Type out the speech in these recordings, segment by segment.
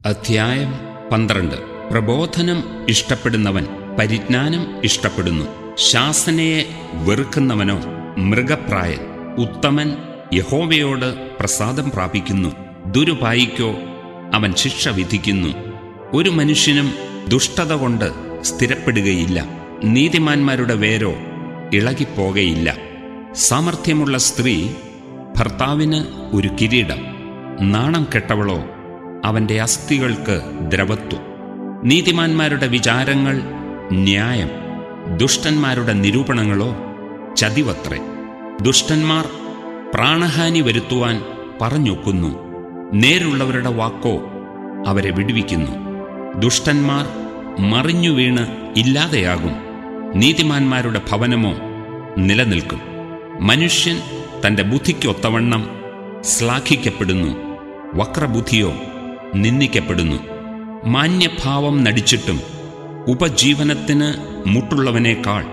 അധ്യായം പന്ത്രണ്ട് പ്രബോധനം ഇഷ്ടപ്പെടുന്നവൻ പരിജ്ഞാനം ഇഷ്ടപ്പെടുന്നു ശാസനയെ വെറുക്കുന്നവനോ മൃഗപ്രായൻ ഉത്തമൻ യഹോവയോട് പ്രസാദം പ്രാപിക്കുന്നു ദുരുപായിക്കോ അവൻ ശിക്ഷ വിധിക്കുന്നു ഒരു മനുഷ്യനും ദുഷ്ടത കൊണ്ട് സ്ഥിരപ്പെടുകയില്ല നീതിമാന്മാരുടെ വേരോ ഇളകിപ്പോകയില്ല സാമർഥ്യമുള്ള സ്ത്രീ ഭർത്താവിന് ഒരു കിരീടം നാണം കെട്ടവളോ അവന്റെ അസ്ഥികൾക്ക് ദ്രവത്വം നീതിമാന്മാരുടെ വിചാരങ്ങൾ ന്യായം ദുഷ്ടന്മാരുടെ നിരൂപണങ്ങളോ ചതിവത്രേ ദുഷ്ടന്മാർ പ്രാണഹാനി വരുത്തുവാൻ പറഞ്ഞൊക്കുന്നു നേരുള്ളവരുടെ വാക്കോ അവരെ വിടുവിക്കുന്നു ദുഷ്ടന്മാർ മറിഞ്ഞു വീണ് ഇല്ലാതെയാകും നീതിമാന്മാരുടെ ഭവനമോ നിലനിൽക്കും മനുഷ്യൻ തന്റെ ബുദ്ധിക്കൊത്തവണ്ണം ശ്ലാഘിക്കപ്പെടുന്നു വക്രബുദ്ധിയോ നിന്ദിക്കപ്പെടുന്നു മാന്യഭാവം നടിച്ചിട്ടും ഉപജീവനത്തിന് മുട്ടുള്ളവനേക്കാൾ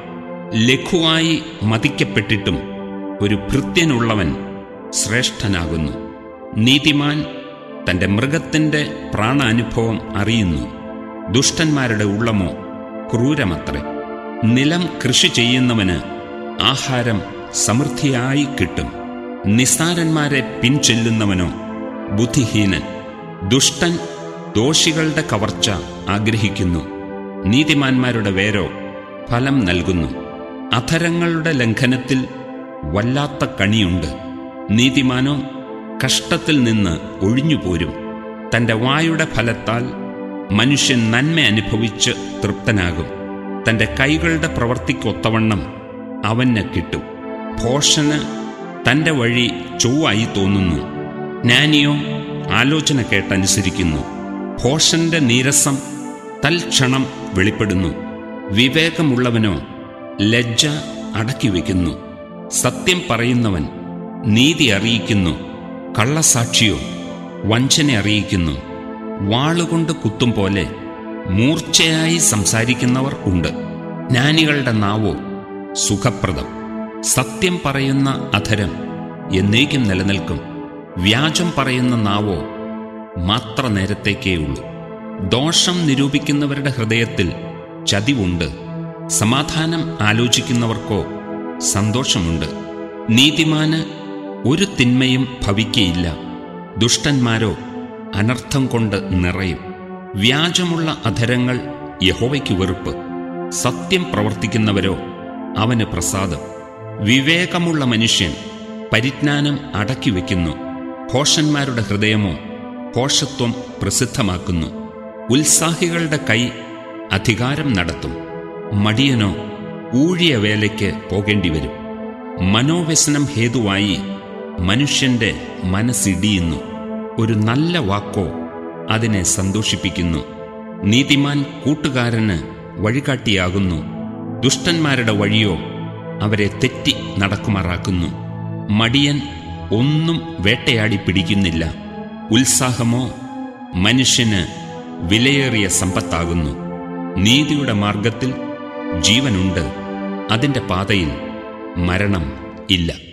ലഘുവായി മതിക്കപ്പെട്ടിട്ടും ഒരു ഭൃത്യനുള്ളവൻ ശ്രേഷ്ഠനാകുന്നു നീതിമാൻ തന്റെ മൃഗത്തിന്റെ പ്രാണാനുഭവം അറിയുന്നു ദുഷ്ടന്മാരുടെ ഉള്ളമോ ക്രൂരമത്രേ നിലം കൃഷി ചെയ്യുന്നവന് ആഹാരം സമൃദ്ധിയായി കിട്ടും നിസ്സാരന്മാരെ പിൻചെല്ലുന്നവനോ ബുദ്ധിഹീനൻ ദുഷ്ടൻ ദോഷികളുടെ കവർച്ച ആഗ്രഹിക്കുന്നു നീതിമാന്മാരുടെ വേരോ ഫലം നൽകുന്നു അധരങ്ങളുടെ ലംഘനത്തിൽ വല്ലാത്ത കണിയുണ്ട് നീതിമാനോ കഷ്ടത്തിൽ നിന്ന് ഒഴിഞ്ഞുപോരും തന്റെ വായുടെ ഫലത്താൽ മനുഷ്യൻ നന്മ അനുഭവിച്ച് തൃപ്തനാകും തന്റെ കൈകളുടെ പ്രവർത്തിക്കൊത്തവണ്ണം അവന് കിട്ടും ഭോഷന് തന്റെ വഴി ചൊവ്വായി തോന്നുന്നു ജ്ഞാനിയോ ആലോചന കേട്ടനുസരിക്കുന്നു ഭോഷന്റെ നീരസം തൽക്ഷണം വെളിപ്പെടുന്നു വിവേകമുള്ളവനോ ലജ്ജ അടക്കിവെക്കുന്നു സത്യം പറയുന്നവൻ നീതി അറിയിക്കുന്നു കള്ളസാക്ഷിയോ വഞ്ചന അറിയിക്കുന്നു വാളുകൊണ്ട് കുത്തും പോലെ മൂർച്ചയായി സംസാരിക്കുന്നവർ ഉണ്ട് ജ്ഞാനികളുടെ നാവോ സുഖപ്രദം സത്യം പറയുന്ന അധരം എന്നേക്കും നിലനിൽക്കും വ്യാജം പറയുന്ന നാവോ മാത്ര നേരത്തേക്കേ ഉള്ളൂ ദോഷം നിരൂപിക്കുന്നവരുടെ ഹൃദയത്തിൽ ചതിവുണ്ട് സമാധാനം ആലോചിക്കുന്നവർക്കോ സന്തോഷമുണ്ട് നീതിമാന് ഒരു തിന്മയും ഭവിക്കയില്ല ദുഷ്ടന്മാരോ അനർത്ഥം കൊണ്ട് നിറയും വ്യാജമുള്ള അധരങ്ങൾ യഹോവയ്ക്ക് വെറുപ്പ് സത്യം പ്രവർത്തിക്കുന്നവരോ അവന് പ്രസാദം വിവേകമുള്ള മനുഷ്യൻ പരിജ്ഞാനം അടക്കി വയ്ക്കുന്നു ഭോഷന്മാരുടെ ഹൃദയമോ ഭോഷത്വം പ്രസിദ്ധമാക്കുന്നു ഉത്സാഹികളുടെ കൈ അധികാരം നടത്തും മടിയനോ ഊഴിയ വേലയ്ക്ക് പോകേണ്ടി വരും മനോവ്യസനം ഹേതുവായി മനുഷ്യന്റെ മനസ്സിടിയുന്നു ഒരു നല്ല വാക്കോ അതിനെ സന്തോഷിപ്പിക്കുന്നു നീതിമാൻ കൂട്ടുകാരന് വഴികാട്ടിയാകുന്നു ദുഷ്ടന്മാരുടെ വഴിയോ അവരെ തെറ്റി നടക്കുമാറാക്കുന്നു മടിയൻ ഒന്നും വേട്ടയാടി പിടിക്കുന്നില്ല ഉത്സാഹമോ മനുഷ്യന് വിലയേറിയ സമ്പത്താകുന്നു നീതിയുടെ മാർഗത്തിൽ ജീവനുണ്ട് അതിൻ്റെ പാതയിൽ മരണം ഇല്ല